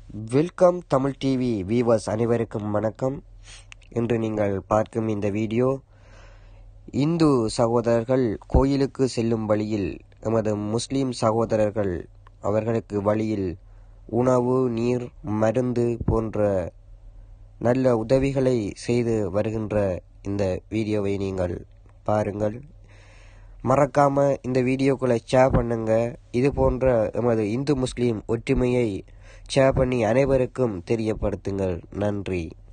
welcome Tamil TV viewers அனைவருக்கும் வணக்கம் இன்று நீங்கள் பார்க்கும் இந்த வீடியோ இந்து சகோதரர்கள் கோயிலுக்கு செல்லும் வழியில் எமது முஸ்லிம் சகோதரர்கள் அவர்களுக்கு வழியில் உணவு நீர் மருந்து போன்ற நல்ல உதவிகளை செய்து வருகின்ற இந்த வீடியோவை நீங்கள் பாருங்கள் மறக்காம இந்த வீடியோக்களை ஷேர் பண்ணுங்க இது போன்ற எமது இந்து முஸ்லீம் ஒற்றுமையை ஷேர் பண்ணி அனைவருக்கும் தெரியப்படுத்துங்கள் நன்றி